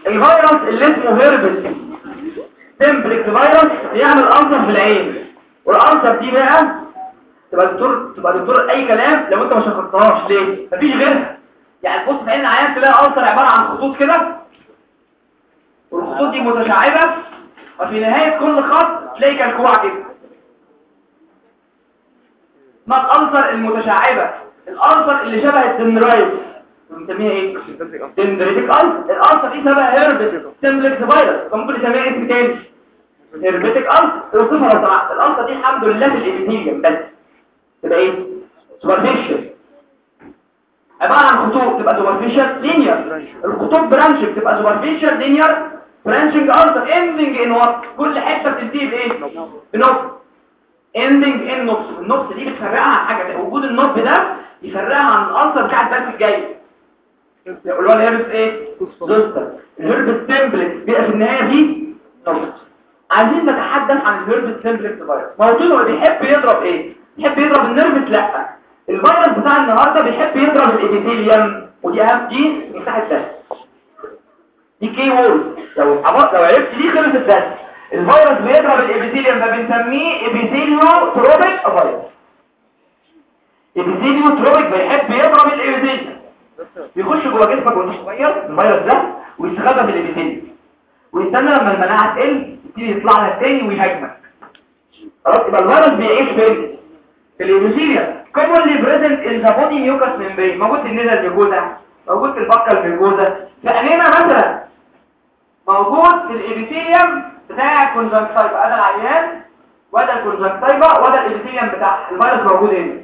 الفيروس اللي اسمه هيربس سمبلكس فيروس يعمل ألسر في العين والألسر دي بقى تبقى دكتور تبقى دكتور اي كلام لو انت ما شخصتهاش ليه مفيش غيرها يعني بص في عين العيان تلاقي ألسر عبارة عن خطوط كده والخطوط دي متشعبة وفي نهاية كل خط تلاقي كالكوع كده ما الألسر المتشعبة الألسر اللي شبه الدندرايت بنسميها ايه دندريتك ألسر الألسر دي شبه هيربس سمبلكس فيروس ممكن نسميها اسم تاني هيربتك ألسر توصفها لو سمحت الألسر دي الحمد لله في الإبيثيليوم بس تبقى ايه سوبرفيشال عبارة عن خطوط تبقى سوبرفيشال لينير الخطوط برانش بتبقى سوبرفيشال لينير برانشنج ألسر اندنج ان وات كل حتة بتنتهي بايه بنقطة اندنج ان نقص النقص دي بتفرقها عن حاجة وجود النقص ده يفرقها عن الألسر بتاع الدرس الجاي اللي هو الهيربس ايه زوستر الهيربس تمبلت بيبقى في النهاية فيه نقص عايزين نتحدث عن الهيربس تمبلت فيروس موضوعه بيحب يضرب ايه بيحب يضرب النيرفس لا الفيروس بتاع النهارده بيحب يضرب الابيثيليوم ودي اهم دي مساحه الدم دي كي وول لو عبط لو عرفت دي خلص الدم الفيروس بيضرب الابيثيليوم ده بنسميه ابيثيليو تروبيك فيروس ابيثيليو تروبيك بيحب يضرب الابيثيليوم بيخش جوه جسمك وانت صغير الفيروس ده ويستخبى في الابيثيليوم ويستنى لما المناعه تقل يبتدي يطلع لك تاني ويهاجمك خلاص يبقى الفيروس بيعيش فين في الابيثيليوم commonly present in the body mucous membrane موجود في النزل الجوزة موجود في البقل في الجوزة في عينينا مثلا موجود في الابيثيليوم بتاع الكونجنكتيفا انا العيان وده الكونجنكتيفا وده الابيثيليوم بتاع الفيروس موجود هنا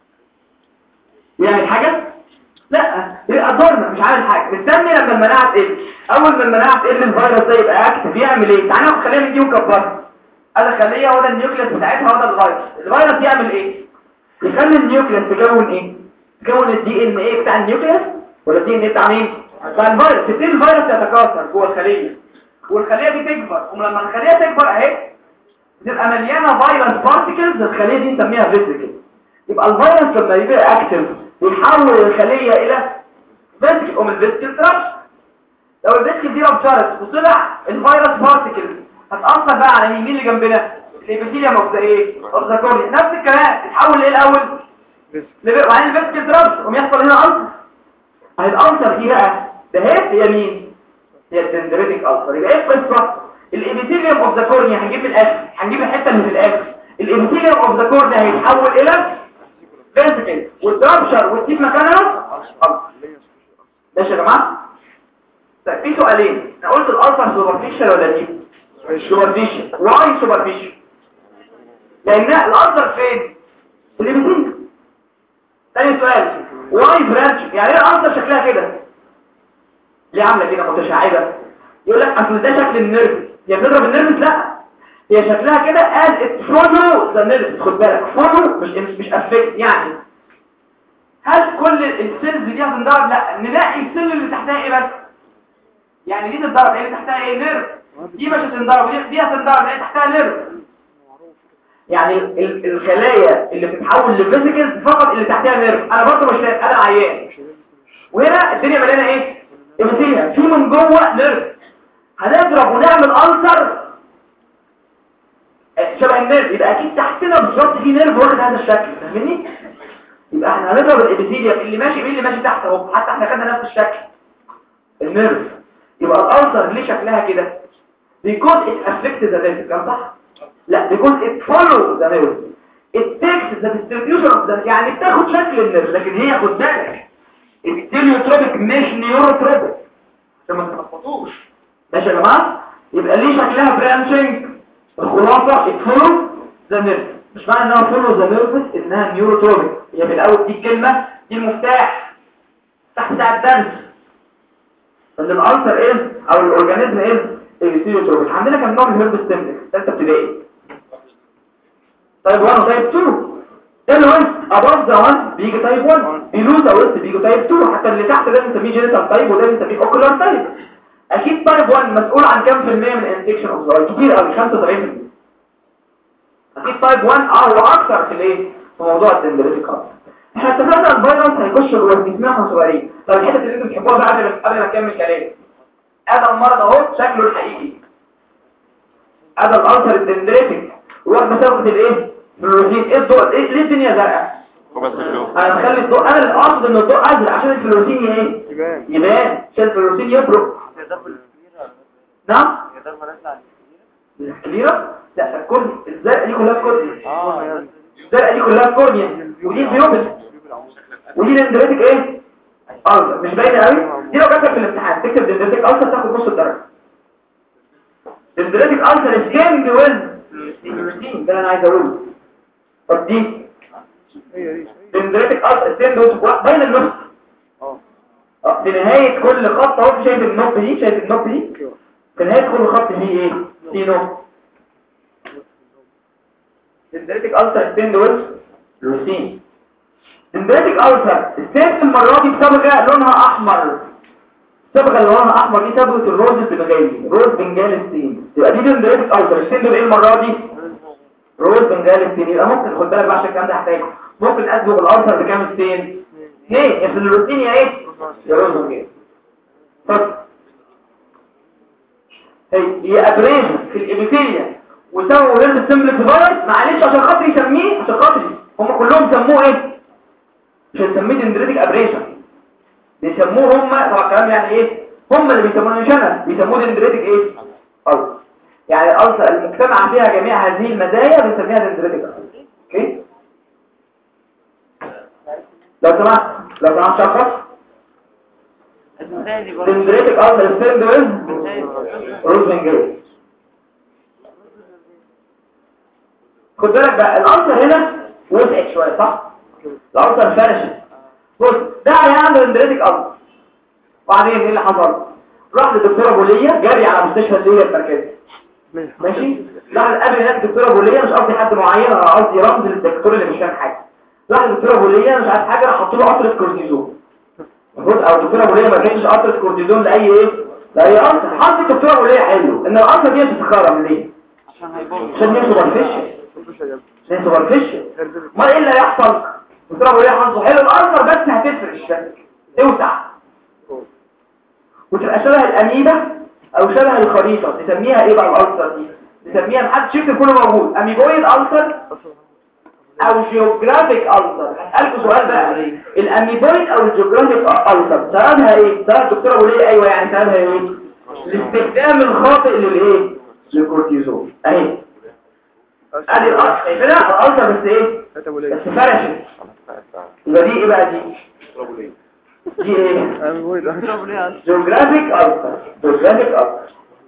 يعني حاجة لا يبقى دورنا مش عامل حاجة مستني لما المناعة تقل اول ما المناعة تقل الفيروس ده يبقى اكتف يعمل ايه تعالى ناخد خلينا من دي ونكبرها هذا خليه وده النيوكليس بتاعتها وده الفيروس الفيروس يعمل ايه يخلي النيوكليس تكون ايه تكون الدي ان ايه بتاع النيوكليس ولا الدي ان ايه بتاع مين بتاع الفيروس تبتدي الفيروس يتكاثر جوه الخليه والخليه دي تكبر ولما الخليه تكبر اهي بتبقى مليانه فيروس بارتيكلز الخليه دي نسميها فيسيكل يبقى الفيروس لما يبقى اكتف يحول الخليه الى فيسيكل ام الفيسيكل ترابش لو الفيسيكل دي رابشرت وطلع الفيروس بارتيكلز هتاثر بقى على مين اللي جنبنا الابيثيليوم اوف ذا ايه اوف ذا كورنيا نفس الكلام تتحول لايه الاول وبعدين الفيسكل درابس قوم يحصل هنا ألسر اهي الألسر دي بقى ده هي هي مين هي الدندريتك ألسر يبقى ايه القصه الابيثيليوم اوف ذا كورنيا هنجيب من الاخر هنجيب الحته اللي في الاخر الابيثيليوم اوف ذا كورنيا هيتحول الى فيسكل والدرابشر وتسيب مكانها ألسر ماشي يا جماعه طيب في سؤالين انا قلت الألسر سوبرفيشال ولا دي سوبرفيشن واي سوبرفيشن لان الأنظر فين في الابيثيليوم تاني سؤال واي برانش يعني ايه الأنظر شكلها كده ليه عامله كده متشعبه يقول لك اصل ده شكل النيرف هي بتضرب النيرف لا هي شكلها كده از فولو ذا نيرف خد بالك فولو مش مش افكت يعني هل كل السيلز دي هتنضرب لا نلاقي السيل اللي تحتها ايه بس يعني دي تتضرب ايه اللي تحتها ايه نيرف دي مش هتنضرب ودي دي هتنضرب لان تحتها نيرف يعني ال- الخلايا اللي بتتحول لفيزيكلز فقط اللي تحتها نيرف انا برضه مش شايف انا عيان وهنا الدنيا مليانه ايه ايموتيها في من جوه نيرف هنضرب ونعمل ألسر شبه النيرف يبقى اكيد تحتنا بالظبط في نيرف واخد هذا الشكل فاهمني يبقى احنا هنضرب الابيثيليوم اللي ماشي مين اللي ماشي تحت اهو حتى احنا خدنا نفس الشكل النيرف يبقى الألسر ليه شكلها كده because it affects the nerve كان صح لا because it follows the nerve it takes the distribution of the يعني بتاخد شكل النيرف لكن هي خد بالك التيليوتروبيك مش نيوروتروبيك عشان ما تتلخبطوش ماشي يا جماعه يبقى ليه شكلها برانشنج الخلاصه it follows the nerve مش معنى انها follows the nerve انها نيوروتروبيك هي في الاول دي الكلمه دي المفتاح تحت بتاع الدرس ان الالسر ايه او الاورجانيزم ايه الفيزيوتروبيك عندنا كم نوع من الهرب ستيملك ثالثه ابتدائي طيب 1 وتايب 2 الويست اباف ذا 1 بيجي تايب 1 بيلو ذا ويست بيجي تايب 2 حتى اللي تحت ده بنسميه جينيتال تايب وده بنسميه اوكولار تايب اكيد تايب 1 مسؤول عن كام في المية من الانفكشن اوف ذا كتير قوي 75% اكيد تايب 1 اه هو اكتر في الايه في موضوع الدندريتيك احنا اتفقنا الفيروس هيخش جوه جسمنا واحنا صغيرين طب الحته اللي انتوا بتحبوها بقى قبل قبل ما اكمل كلامي هذا المرض اهو شكله الحقيقي هذا الالسر الدندريتك واخد مسافه الايه الفلوروسين ايه الضوء ايه ليه الدنيا زرقاء انا بخلي الضوء انا اللي اقصد ان الضوء ازرق عشان الفلوروسين ايه يبان يبان عشان الفلوروسين يفرق نعم الكبيرة لا الكورنيا الزرقاء دي كلها كورنيا اه يعني الزرقاء دي كلها كورنيا ودي بيوبس ودي دندريتك ايه ألسر مش باينه قوي دي لو جاتك في الامتحان تكتب دندريتك ألسر تاخد نص الدرجه دندريتك ألسر سكيند ويز الروتين ده اللي انا عايز اقوله طب دي هي دي دندريتك ألسر سكيند ويز باين النص اه اه في نهايه كل خط اهو شايف النوب دي شايف النوب دي في نهايه كل خط فيه ايه في نوب دندريتك ألسر سكيند ويز روتين دندريتك ألسر السيف المرة دي بصبغة لونها أحمر الصبغة اللي لونها أحمر دي صبغة الروز البنغالي روز بنجال السين تبقى دي دندريتك ألسر السين دول إيه المرة دي روز بنجال السين يبقى ممكن خد بالك بقى عشان الكلام ده هحتاجه ممكن أصبغ الألسر بكام السين اثنين يا في الروتين يا إيه يا روز بنجال اتفضل هي هي ابريشن في الابيثيليا وسووا هيرد سمبل فيروس معلش عشان خاطر يسميه عشان خاطري هم كلهم سموه ايه مش هنسميه دندريتك ابريشن بيسموه هم طبعا الكلام يعني ايه هم اللي بيسموه مش انا بيسموه دندريتك ايه ألسر يعني الألسر المجتمع فيها جميع هذه المزايا بنسميها دندريتك ألسر اوكي لو سمحت لو سمحت شخص دندريتك ألسر ستيند ويز روزنجر خد بالك بقى الألسر هنا وسعت شوية صح؟ الألسر فرشت بص ده هيعمل دندريتك ألسر وبعدين ايه اللي حصل؟ راح لدكتورة بولية جري على مستشفى الليلة المركزي ماشي؟ راح قابل هناك دكتورة بولية مش قصدي حد معين انا قصدي رمز للدكتور اللي مش فاهم حاجة راح لدكتورة بولية مش عارف حاجة راح حطوا له قطرة كورتيزون المفروض او الدكتوره بوليه ما كانش قطره كورتيزون لاي ايه لاي قطر حط الدكتوره بوليه حلو ان القطره دي بتتخرم ليه عشان هي سوبرفيشال عشان هي سوبرفيشال ما ايه اللي هيحصل الدكتوره بوليه حظه حلو القطر بس هتفرش بس توسع وتبقى شبه الاميبا او شبه الخريطه نسميها ايه بقى الالسر دي نسميها محدش يكتب كله موجود اميبويد السر او جيوغرافيك ألسر هسألكوا سؤال بقى الاميبويد او الجيوغرافيك ألسر سببها ايه؟ سبب الدكتورة بقول ايه ايوه يعني سببها ايه؟ الاستخدام الخاطئ للايه؟ للكورتيزون اهي ادي الألسر شايفينها الألسر بس ايه؟ بس فرشت يبقى دي ايه بقى دي؟ دي ايه؟ جيوغرافيك ألسر جيوغرافيك ألسر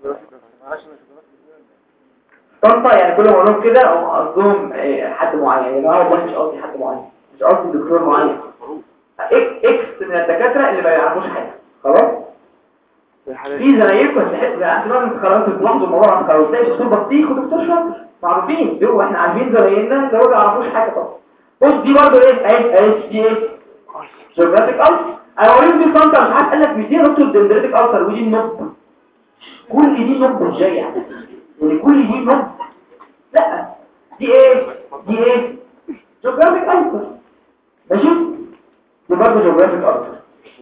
طنطا يعني كل ما اقول لهم كده هم قصدهم آه، حد معين يعني انا والله مش قصدي حد معين مش قصدي دكتور معين إك- اكس من الدكاتره اللي ما يعرفوش حاجه خلاص في زمايلكم تحس يعني انتوا من خلاص تلاحظوا الموضوع عن خلاص تلاقي دكتور بطيخ ودكتور شاطر معروفين دول احنا عارفين زمايلنا اللي هو ما يعرفوش حاجه طبعا بص دي برضه ايه اهي اهي دي ايه جيوغرافيك ألسر انا اوريك دي طنطا مش عارف قال لك مش دي دكتور دندريتك ألسر ودي النقطه كل دي نقطه ازاي يعني يعني كل دي نقطه لا دي ايه دي ايه جيوغرافيك ألسر ماشي دي برضه جيوغرافيك ألسر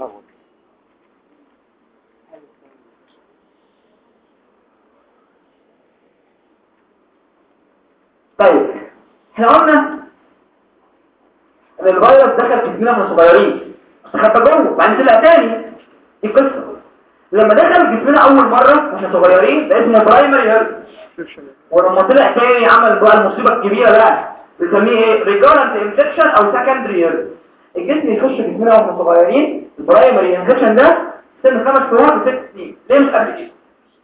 طيب احنا قلنا ان الفيروس دخل جسمنا واحنا صغيرين خدت جوه بعدين طلع تاني دي قصه لما دخل جسمنا اول مره واحنا صغيرين ده اسمه برايمري هيرت ولما طلع تاني عمل بقى المصيبه الكبيره بقى بنسميه ايه ريجارنت انفكشن او سكندري هيرت الجسم يخش جسمنا واحنا صغيرين البرايمري انفكشن ده سن خمس شهور لست سنين ليه مش قبل كده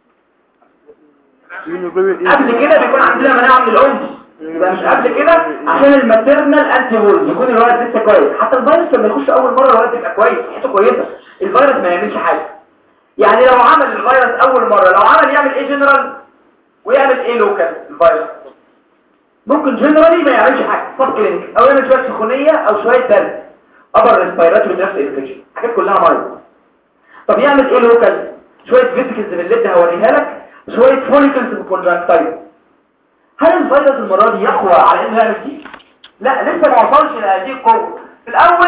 قبل كده بيكون عندنا مناعه من الام يبقى مش قبل كده عشان الماتيرنال انتي بودي يكون الولد لسه كويس حتى الفيروس لما يخش اول مره الولد يبقى كويس صحته كويسه الفيروس ما يعملش حاجه يعني لو عمل الفيروس اول مره لو عمل يعمل ايه جنرال ويعمل ايه لوكال الفيروس ممكن جنرالي ما يعملش حاجه سب كلينيك او يعمل شويه سخونيه او شويه برد ابر ريسبيراتوري نفس انفكشن حاجات كلها مرض طب يعمل ايه لوكال شويه فيزيكلز من اللي هوريها لك شويه فوليكلز بالكونجكتايف هل الفيروس المرة دي يقوى على انه يعمل دي؟ لا لسه ما وصلش لهذه القوة في الاول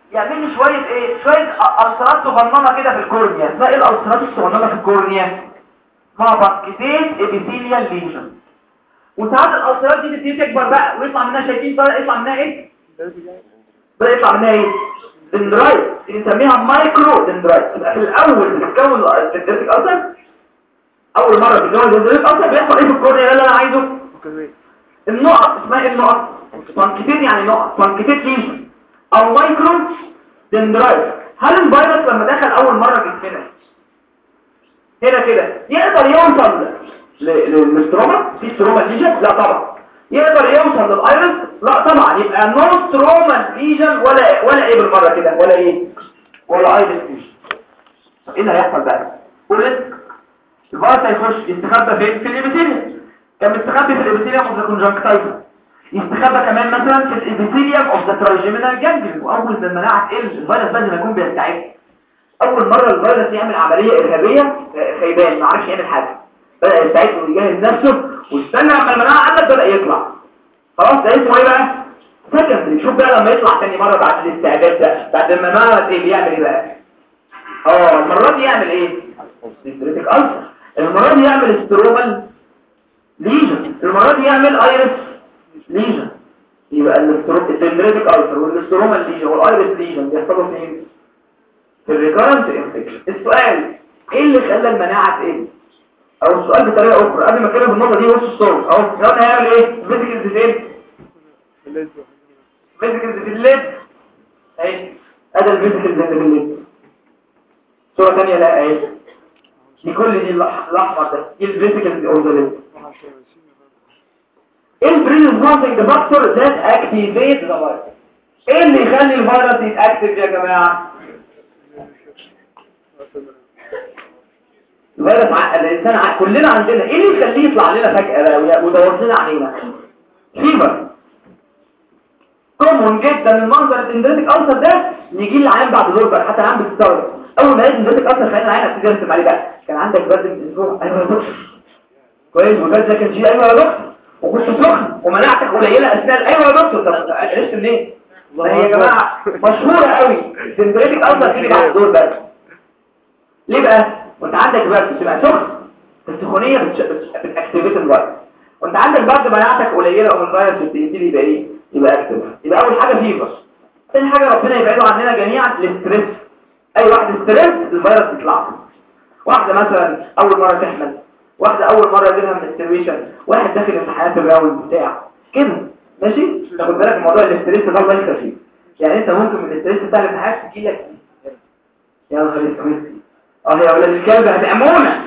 يعمل لي شويه ايه شويه ألسرات صغننه كده في الكورنيا اسمها ايه الألسرات الصغننه في الكورنيا ما بانكتيت ابيثيليال ليجن وساعات الألسرات دي تبتدي تكبر بقى ويطلع منها شايفين بقى يطلع منها ايه بقى يطلع منها ايه دندرايت بنسميها مايكرو دندرايت يبقى في الاول بتتكون الدندريتك ألسر اول مره بتتكون الدندريتك ألسر بيحصل ايه في الكورنيا ده اللي انا عايزه النقط اسمها ايه النقط بانكتيت يعني نقط بانكتيت ليجن او مايكرو دندرايت هل الفيروس لما دخل اول مرة جسمنا هنا كده يقدر يوصل للستروما في ستروما ليجن لا طبعا يقدر يوصل للايرس لا طبعا يبقى نو ستروما ليجن ولا ولا ايه بالمره كده ولا ايه ولا ايرس ليجن ايه اللي هيحصل بقى والريسك الفيروس هيخش يستخبى فين في الابيثيليوم كان مستخبي في الابيثيليوم اوف ذا كونجكتيفا يستخبى كمان مثلا في الابيثيليوم اوف ذا ترايجيمينال جانجليون واول ما المناعه تقل الفيروس بدل ما يكون بيستعد اول مره الفيروس يعمل عمليه ارهابيه خيبان ما عرفش يعمل حاجه بدا يستعد ويجهز نفسه واستنى لما المناعه قلت بدا يطلع خلاص ده اسمه ايه بقى سكندري شوف بقى لما يطلع تاني مره بعد الاستعداد ده بعد ما المناعه ايه بيعمل ايه بقى اه المره دي يعمل ايه سيستريتك ألسر المره دي يعمل سترومال ليجن المره دي يعمل ايرس ليجن يبقى الدندريتك ألسر والستروما ليجن والايرس ليجن بيحصلوا فين في الريكارنت انفكشن السؤال ايه اللي خلى المناعه تقل او السؤال بطريقه اخرى قبل ما اتكلم بالنقطه دي وش الصوت اهو لو هيعمل ايه فيزيكال فين فيزيكال في الليد اهي ادي الفيزيكال في الليد صوره ثانيه لا اهي دي كل دي الاحمر ده دي الفيزيكال اوف ذا ليد البريزنتنج فاكتور ذات اكتيفيت ذا فيروس ايه اللي يخلي الفيروس يتاكتف يا جماعه الفيروس ع... الانسان ع... كلنا عندنا ايه اللي يخليه يطلع لنا فجاه بقى ويدور لنا علينا فيبر كومون جدا المنظر الدندريتك ألسر ده يجي لي العيان بعد دور حتى العيان بتستغرب اول ما يجي الدندريتك ألسر خلينا العيان ابتدي ارسم عليه بقى كان عندك برد من اسبوع ايوه يا دكتور كويس وجاز ده كان شيء ايوه يا دكتور وكنت سخن ومناعتك قليله اثناء ايوه يا دكتور طب عرفت منين ما هي يا جماعه مشهوره قوي الدندريتك ألسر تيجي بعد دور بقى ليه بقى وانت عندك برد تبقى سخن السخونيه بتاكتيفيت الفيروس وانت عندك برد مناعتك قليله او الفيروس بيبتدي يبقى ايه يبقى اكتف يبقى اول حاجه فيفر ثاني حاجه ربنا يبعده عننا جميعا الاستريس اي واحد ستريس الفيروس يطلع له. واحده مثلا اول مره تحمل واحده اول مره يجيلها منستريشن واحد داخل امتحانات الراوند بتاع كده ماشي تاخد بالك من موضوع الاستريس ده الله يخليك فيه يعني انت ممكن من الاستريس بتاع الامتحان تجي لك يا نهار اسود اه يا ولاد الكلب هتعمونا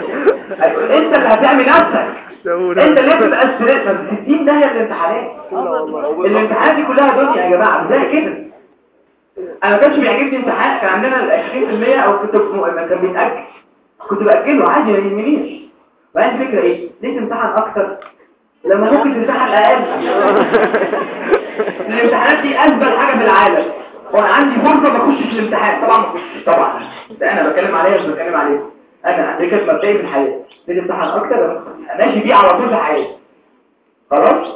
انت اللي هتعمل نفسك انت ليه بتبقى ستريس 60 داهيه الامتحانات الامتحانات دي كلها دنيا يا جماعه زي كده انا ما كانش بيعجبني امتحان كان عندنا ال 20% او كنت م- كان بيتاجل كنت باجله عادي ما يهمنيش وبعدين الفكره ايه ليه تمتحن اكتر لما ممكن تمتحن اقل الامتحانات دي اسبل حاجه في العالم وانا عندي فرصه ما اخشش الامتحان طبعا ما اخشش طبعا ده انا بتكلم عليها مش بتكلم عليها انا دي كانت مبدئي في الحياه ليه تمتحن اكتر ماشي بيه على طول في حياتي خلاص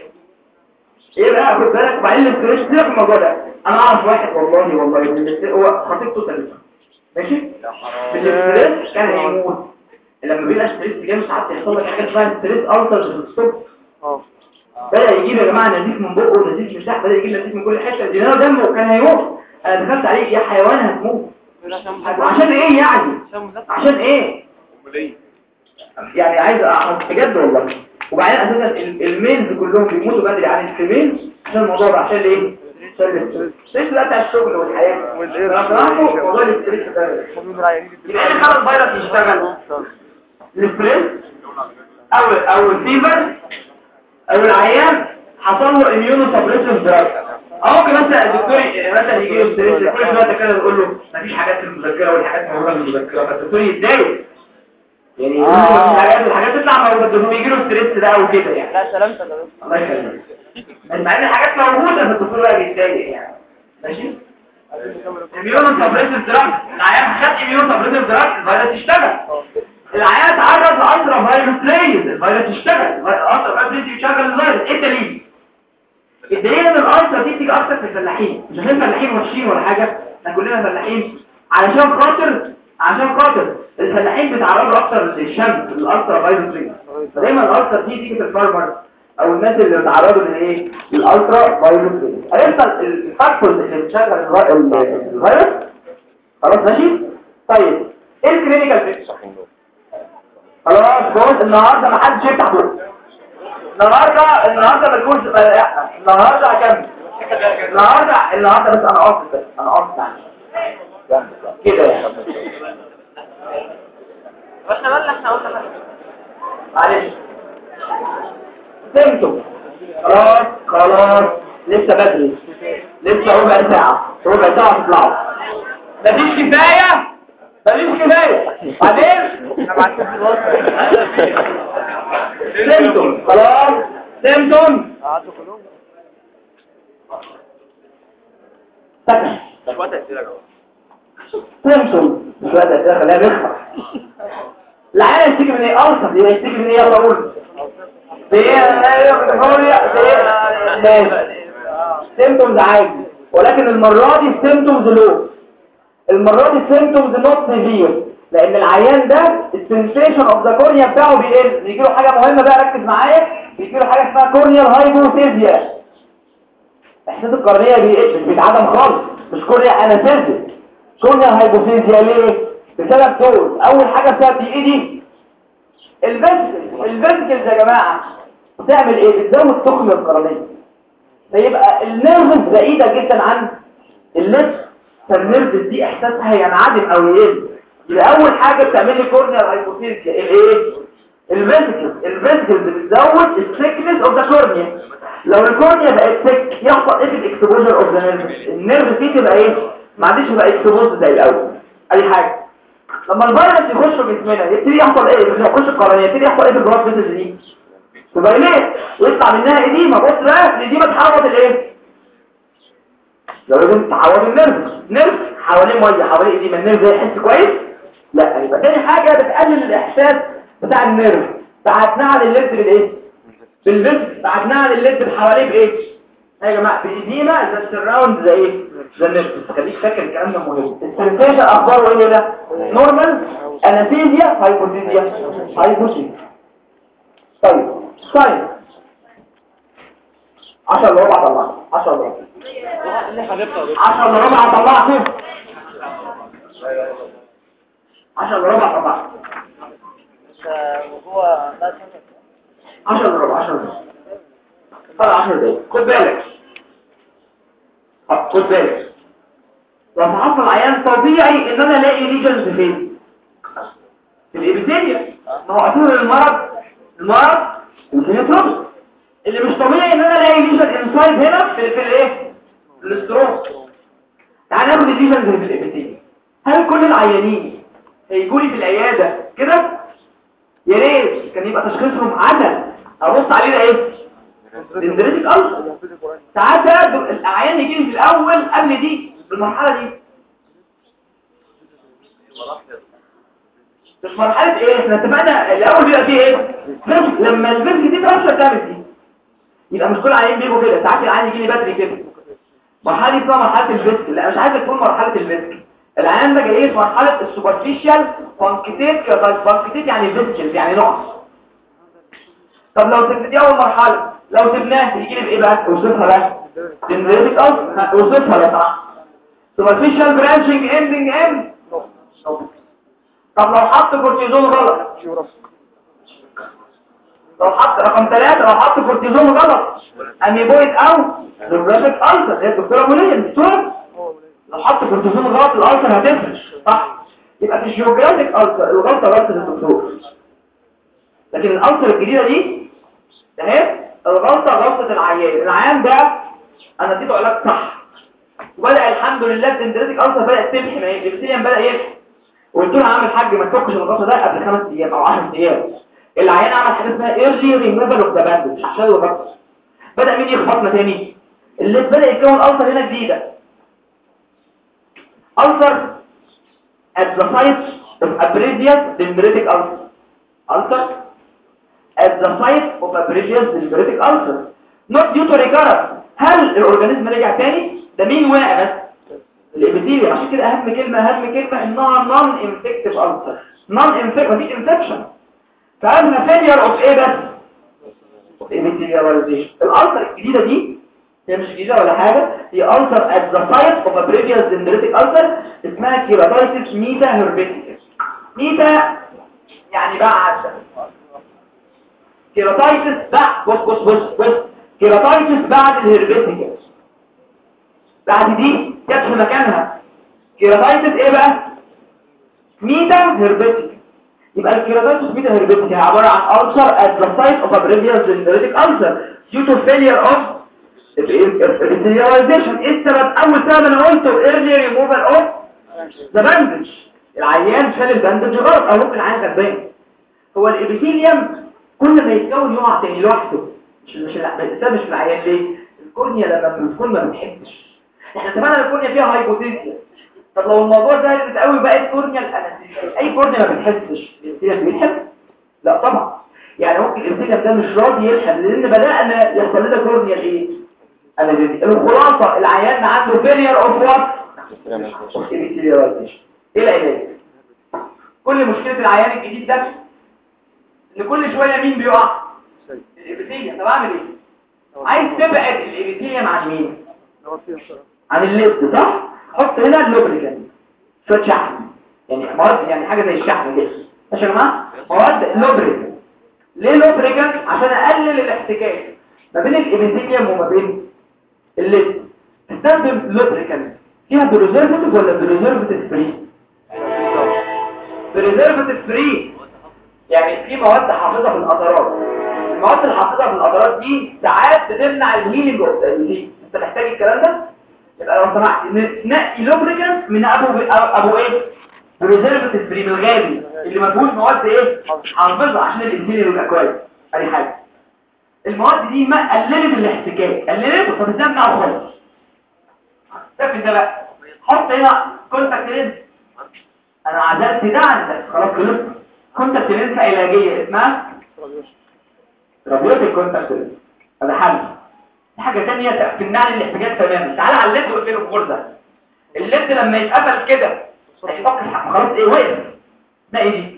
ايه بقى خد بالك وبعدين الاستريس سيبك من الموضوع ده انا اعرف واحد والله والله من الاستريس- هو خطيبته ثالثه ماشي بالاستريس كان هيموت لما بيبقى ستريس جامد ساعات يحصل لك حاجه اسمها ستريس التر في الصبح اه بدا يجيب يا جماعه نزيف من بقه ونزيف من تحت بدا يجيب نزيف من كل حته دينار دمه وكان هيموت انا دخلت عليه يا حيوان هتموت عشان ايه يعني عشان ايه يعني عايز أعرف بجد والله وبعدين اساسا ال- الميلز كلهم بيموتوا بدري عن الفيميل عشان الموضوع ده عشان ايه عشان الاستريس الاستريس ده بتاع الشغل والحياه والقرش أنا بصراحة موضوع الاستريس ده يبقى ايه خلى الفيروس يشتغل الاستريس او او الفيفر او العيان حصل له اميونو سبريسيف دراج او ممكن مثلا الدكتور ي- مثلا يجي له ستريس كل شويه كده يقول له مفيش حاجات في المذكره والحاجات موجوده في المذكره فالدكتور يتضايق يعني يقول له مفيش حاجات الحاجات تطلع موجوده الدكتور بيجي له ستريس ده او كده يعني لا سلامتك يا دكتور الله يخليك مع ان الحاجات موجوده فالدكتور بقى بيتضايق يعني ماشي اميونو سبريسيف دراج العيان خد اميونو سبريسيف دراج الفيروس يشتغل العيان اتعرض لأسرى فيروس ريز الفيروس يشتغل أسرى فيروس ريز يشغل الفيروس ايه الدليل الدليل ان الالترا دي بتيجي اكتر في الفلاحين مش عشان الفلاحين وحشين ولا حاجه احنا كلنا فلاحين علشان خاطر عشان خاطر الفلاحين بيتعرضوا اكتر للشمس للالترا فايروس ريز دايما الالترا دي تيجي في الفارمر او الناس اللي بيتعرضوا للايه للالترا فايروس ريز عرفنا الفاكتورز اللي بتشغل الفي- ال- الفيروس خلاص ماشي طيب ايه الكلينيكال بيكتشر خلاص خلاص النهارده ما حدش يفتح بقه النهارده النهارده ما تكونش النهارده هكمل النهارده النهارده بس انا قاصد بس انا قاصد يعني كده يعني واحنا مالنا احنا قلنا بقى معلش فهمتوا خلاص خلاص لسه بدري لسه ربع ساعة ربع ساعة تطلعوا مفيش كفاية مفيش كفاية بعدين احنا معاكم في الوصف سيمتوم خلاص سيمتوم قعدوا كلهم سكن شوية تأثير يا جماعة سيمتوم مش وقت ده خليها نخرج العيال يشتكي من ايه ارصد يبقى يشتكي من ايه يلا قول سيمتومز عادي ولكن المرة دي السيمتومز لو المرة دي السيمتومز نوت سيفير لان العيان ده السنسيشن اوف ذا كورنيا بتاعه بيقل بيجي له حاجة مهمة بقى ركز معايا بيجي له حاجة اسمها كورنيال هايبوثيزيا احساس القرنية بيقل مش بيتعدم خالص مش كورنيا انافيزيا كورنيال هايبوثيزيا ليه بسبب دول اول حاجة بسبب دي ايه دي الفيسكل الفيسكلز يا جماعة بتعمل ايه بتزود تخن القرنية فيبقى النيرفز بعيدة جدا عن اللبس فالنيرفز دي احساسها ينعدم او يقل يبقى اول حاجة بتعمل لي كورنيال هايبوثيزيا الايه الفيسكلز الفيسكلز بتزود الثيكنس اوف ذا كورنيا لو الكورنيا بقت ثيك يحصل ايه في الاكسبوجر اوف ذا نيرفز النيرف دي تبقى ايه ما عادش بقى اكسبوز زي الاول اي حاجة لما الفيروس يخش في جسمنا يبتدي يحصل ايه لما يخش القرنية يبتدي يحصل ايه في البلاد فيسز دي تبقى ليه ويطلع منها ايديما بص بقى الايديما تحوط الايه لو لازم تعوض النرف نرف حوالين ميه حوالين ايديما النرف ده يحس كويس لا يبقى تاني حاجه بتقلل الاحساس بتاع النرف بعتناه عن اللب بالايه بالفيس بعتناه عن اللب حواليه بايه يا جماعه بايديما ذا سراوند ذا ايه ذا نرف خليك فاكر الكلام ده مهم السنسيشن اخباره ايه ده نورمال انستيزيا هايبوثيزيا هايبوثيزيا طيب طيب 10 الا ربع طلعت 10 الا ربع اللي حبيبته 10 الا ربع طلعت 10 الا ربع طلعت مش هو ده 10 الا ربع 10 الا ربع طلع 10 دقايق خد بالك آه، خد بالك لو حصل عيان طبيعي ان انا الاقي ليجنز فين في الابيثيليا ما هو اصول المرض المرض الفينيتروبس اللي مش طبيعي ان انا الاقي ليجن انسايد هنا في في الايه في الاستروك تعال ناخد الليجنز اللي في الابيثيليا هل كل العيانين هيجوا لي في العياده كده يا ريت كان يبقى تشخيصهم عدل ابص عليه ده ايه دندريتك ألسر ساعات بقى الاعيان يجي لي في الاول قبل دي المرحله دي مش مرحله ايه احنا اتفقنا الاول بيبقى فيه ايه فيسك. لما الفيسك دي ترشح تعمل دي يبقى مش كل العيان بيجوا كده ساعات العيان يجي لي بدري كده مرحله دي اسمها مرحله الفيسك لا مش عايزك تقول مرحله الفيسك العيان ده جاي في مرحله السوبرفيشال بانكتيت بانكتيت يعني فيسكل يعني نقص طب لو سبت دي اول مرحله لو سبناه يجي لي بايه بقى اوصفها بقى دندريتك ألسر اوصفها لا صح سوبرفيشال برانشنج اندنج اند طب لو حط كورتيزون غلط لو حط رقم ثلاثة لو حط كورتيزون غلط اميبويد او نيوروجيك ألسر هي الدكتورة منية الدكتورة لو حط كورتيزون غلط الألسر هتفرش صح يبقى في الجيوغرافيك ألسر الغلطة غلطة الدكتور لكن الألسر الجديدة دي ده هي الغلطة غلطة العيان العيان ده انا اديته علاج صح وبدأ الحمد لله الدندريتك ألسر بدأت تمحي ما هي الابتليان بدأ يمحي وقلت له عامل حاج ما تفكش الغطا ده قبل خمس ايام او 10 ايام العيان عمل حاجه اسمها ايرلي ريموفال اوف ذا باندج عشان الغطا بدا مين يخبطنا تاني اللي بدا يتكون ألسر هنا جديده ألسر at the site of a previous dendritic ulcer ulcer at the site of a previous dendritic ulcer not due to recurrence هل الاورجانيزم رجع تاني ده مين وقع بس الابيثيليوم عشان كده اهم كلمه اهم كلمه انها نون انفكتيف ألسر نون انفكتيف مفيش انفكشن فقالنا فيلير اوف ايه بس ابيثيليوماليزيشن الألسر الجديده دي هي مش جديده ولا حاجه هي ألسر at the site of a previous dendritic ulcer اسمها كيراتايتس ميتا هيربيتيكس ميتا يعني بعد كيراتايتس بعد بص بص بص بص كيراتايتس بعد الهيربيتيكس بعد دي جت في مكانها كيراتايتس ايه بقى ميتا هيربيتيك يبقى الكيراتايتس ميتا هيربيتيك هي عباره عن ulcer at the site of a previous dendritic ulcer due to failure of epithelialization ايه السبب اول سبب انا قلته early removal of the bandage العيان شال الباندج غلط او ممكن العيان غلبان هو الابيثيليوم كل ما يتكون يقع تاني لوحده مش مش السبب مش في العيان ليه الكورنيا لما بتكون ما بتحبش احنا اتفقنا الكورنيا فيها هايبوتنسيا طب لو الموضوع ده زادت قوي بقت كورنيا الانستيزيا اي كورنيا ما بتحسش الابيثيليوم بيلحم لا طبعا يعني ممكن الابيثيليوم ده مش راضي يلحم لان بدانا يحصل لنا كورنيا ايه انستيزيا الخلاصه العيان عنده فيلير اوف وات ابيثيليوم ايه العلاج كل مشكله العيان الجديد ده ان كل شويه مين بيقع الابيثيليوم طب اعمل ايه عايز تبعد الابيثيليوم عن مين هو فيه صراحة. عن اللب صح حط هنا اللوبريكانت شويه شحم يعني مواد يعني حاجه زي الشحم كده ماشي يا جماعه مواد لوبريكانت ليه لوبريكانت عشان اقلل الاحتكاك ما بين الابيثيليوم وما بين اللب استخدم لوبريكانت فيها بريزرفاتيف ولا بريزرفاتيف فري بريزرفاتيف فري يعني في مواد حافظه في القطرات المواد الحافظه في القطرات دي ساعات بتمنع الهيلينج اوف انت محتاج الكلام ده يبقى لو سمحت نقي لوبريكانت من ابو ابو ايه بريزرفاتيف فري من الغالي اللي ما فيهوش مواد ايه حافظه عشان الانسولين يبقى كويس ادي حاجه المواد دي ما قللت الاحتكاك قللته فبتمنع خالص شايف ده بقى حط هنا كونتاكت لينز انا عزلت ده عندك خلاص خلصت كونتاكت لينز علاجيه اسمها رابيوتيك كونتاكت لينز هذا حل في حاجه ثانيه تمنع لي الاحتكاك تماما تعالى على الليد وقفله بغرزه الليد لما يتقفل كده هيفكر خلاص ايه وقف ما ايه دي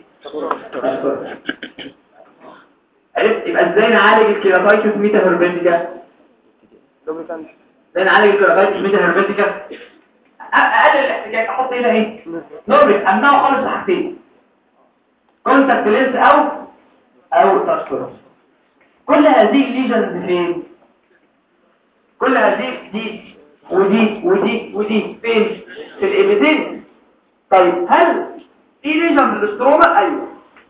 عرفت يبقى ازاي نعالج الكيراتايتس ميتا هربيتيكا لوبريكانت. ازاي نعالج الكيراتايتس ميتا هربيتيكا اقلل الاحتكاك احط هنا ايه نوربك امنعه خالص بحاجتين كونتاكت لينس او او تاتش كل هذه الليجنز فين كل هذه دي ودي ودي ودي فين في الابيدين طيب هل في ليجن في الاستروما ايوه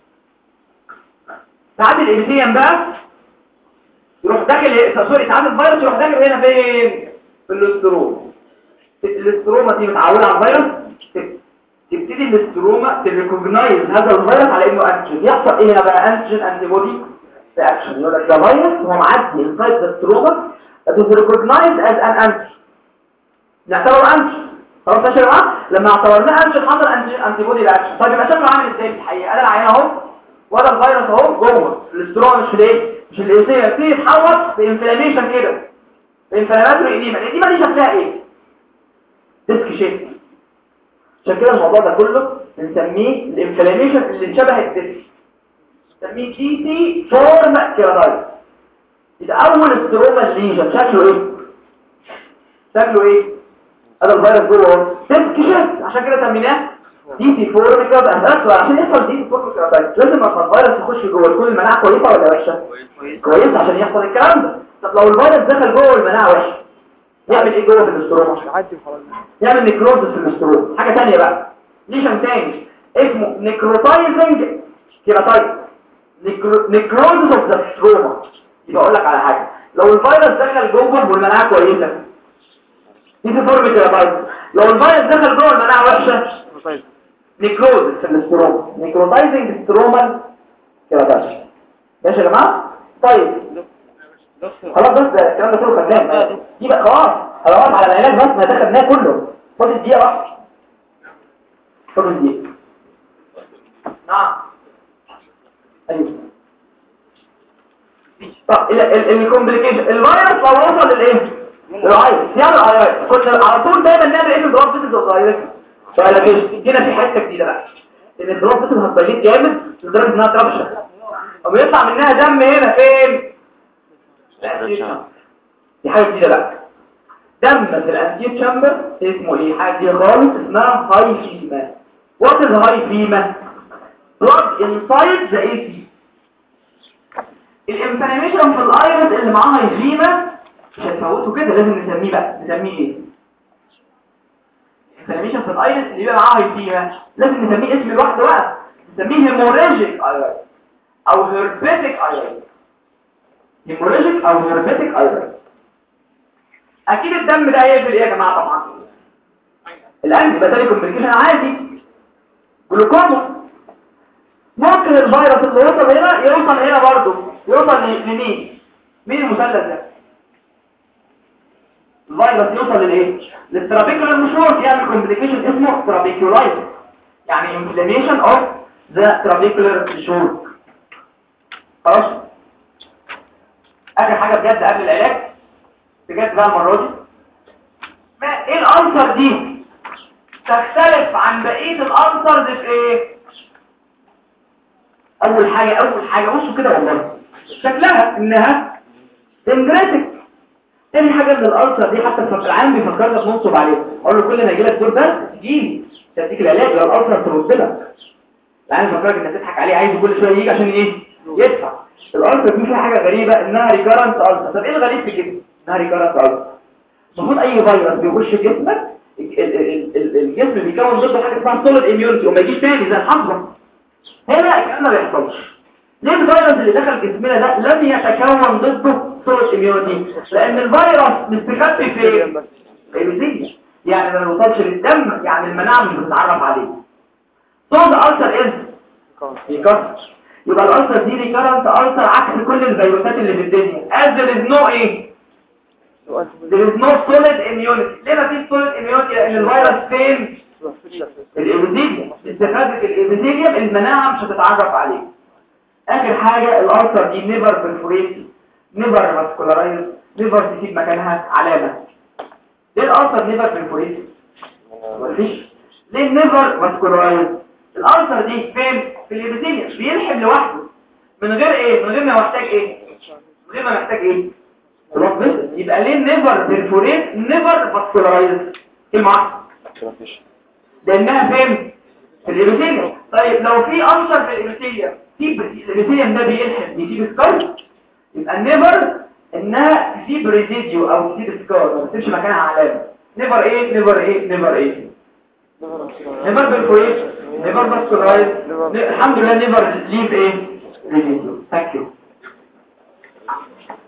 ساعات الابيدين بقى يروح داخل سوري ساعات الفيروس يروح داخل هنا فين في الاستروما الاستروما دي متعوده على الفيروس تب- تبتدي الاستروما تريكوجنايز هذا الفيروس على انه انتيجين يحصل ايه هنا بقى انتيجين انتي بودي رياكشن يقول لك ده فيروس هو معدي انسايد ذا ستروما that is recognized as an antigen نعتبره انتيجين خلاص ماشي يا جماعه لما اعتبرناه انتيجين حصل انتيجين انتي بودي رياكشن طيب يبقى شكله عامل ازاي في الحقيقه انا العيان اهو وده الفيروس اهو جوه الاستروما مش في الايه مش في الايسيه يبتدي يتحول بانفلاميشن كده بانفلاماتوري اديما الاديما دي شكلها ايه ديسك شيب عشان كده الموضوع ده كله بنسميه الانفلاميشن اللي شبه الديسك بنسميه دي سي فورم كيراتايتس ده اول استروما ليجن شكله ايه شكله ايه هذا الفيروس جوه اهو ديسك شيب عشان كده سميناه دي سي فورم كيراتايتس عشان يحصل دي سي فورم كيراتايتس لازم لما الفيروس يخش جوه تكون المناعه كويسه ولا وحشه كويسه عشان يحصل الكلام ده طب لو الفيروس دخل جوه المناعه وحشه يعمل ايه جوه في الاستروما يعدي وخلاص. يعمل نيكروزس في الاستروم حاجة تانية بقى ليشن تاني اسمه نيكروتايزنج كيراتايت نيكروزس اوف ذا ستروما يبقى اقول لك على حاجة لو الفيروس دخل جوه والمناعة كويسة دي في فورم كيراتايت لو الفيروس دخل جوه المناعة وحشة طيب. نيكروزس في الاستروما نيكروتايزنج سترومال كيراتايت ماشي يا جماعة طيب خلاص بس ده الكلام ده كله خدناه دي بقى خلاص انا واقف على العلاج بس ما ده خدناه كله فاضل دقيقه واحده فاضل دقيقه نعم ايوه طب الكومبليكيشن الفيروس لو وصل للايه الايرس يعني الايرس كنا على طول دايما نعمل ايه في البلاد فيسز الايرس فلا فيش هنا في حته جديده بقى ان البلاد فيسز هتبيض جامد لدرجه انها تربشر وبيطلع منها دم هنا فين دي حاجه جديده بقى دم في الانتير تشامبر اسمه ايه حاجه جديده خالص اسمها هايفيما وات از هايفيما blood inside the AC الانفلاميشن في الايرس اللي معاها هايفيما مش هتفوته كده لازم نسميه بقى نسميه ايه الانفلاميشن في الايرس اللي يبقى معاها هايفيما لازم نسميه اسم لوحده بقى نسميه هيموراجيك ايرس او هيربيتيك ايرس هيموراجيك او هيربيتيك ايرس اكيد الدم ده هيقفل ايه يا جماعه طبعا الانتي باتالي كومبليكيشن عادي جلوكوما ممكن الفيروس اللي يوصل هنا يوصل هنا برضه يوصل لمين مين المثلث ده الفيروس يوصل للايه للترابيكولار مشورت يعمل كومبليكيشن اسمه ترابيكولايتس يعني انفلاميشن اوف ذا ترابيكولار مشورت خلاص اخر حاجه بجد قبل العلاج بجد بقى المره دي ما ايه الانسر دي تختلف عن بقيه الانسرز في ايه اول حاجه اول حاجه بصوا كده والله شكلها انها دندريتك تاني حاجه من الالسر دي حتى في العام بيفكرنا بننصب عليه اقول له كل ما يجي لك دور برد تجيلي تديك العلاج لو الالسر ترد لك العام بيفكرك انك تضحك عليه عايز كل شويه يجي عشان ايه يدفع الالسر دي فيها حاجه غريبه انها ريكارنت السر طب ايه الغريب في كده انها ريكارنت السر المفروض اي فيروس بيخش جسمك ال- ال- ال- الجسم بيكون ضده حاجه اسمها سوليد اميونتي وما يجيش تاني زي الحمضه هنا الكلام ما بيحصلش ليه الفيروس اللي دخل جسمنا ده لم يتكون ضده سوليد اميونتي لان الفيروس مستخبي في الابيثيليوم يعني ما بيوصلش للدم يعني المناعه مش بتتعرف عليه صوت الالسر از بيكسر يبقى الالسر دي ريكارنت السر عكس كل الفيروسات اللي في الدنيا as there is no ايه there is no solid immunity ليه ما فيش solid immunity لان الفيروس فين الإبيثيليوم استفادة الإبيثيليوم المناعة مش هتتعرف عليه آخر حاجة الألسر دي نيفر بالفوريت نيفر ماسكولارايز نيفر تسيب مكانها علامة ليه الألسر نيفر بالفوريت؟ مفيش ليه نيفر ماسكولارايز؟ الألسر دي فين؟ في الإبيثيليوم بيلحم لوحده من غير إيه؟ من غير ما محتاج إيه؟ من غير ما محتاج إيه؟ بلوك فيسل يبقى ليه نيفر بالفوريت نيفر ماسكولارايز؟ كلمة واحدة لانها فين في الابيثيليوم طيب لو في انشر في الابيثيليوم في الابيثيليوم ده بيلحق بيسيب سكار يبقى النيفر انها تسيب ريزيديو او تسيب سكار ما تسيبش مكانها علامه نيفر ايه نيفر ايه نيفر ايه نيفر بالكويس نيفر باسكولايز الحمد لله نيفر ليف ايه ريزيديو ثانك يو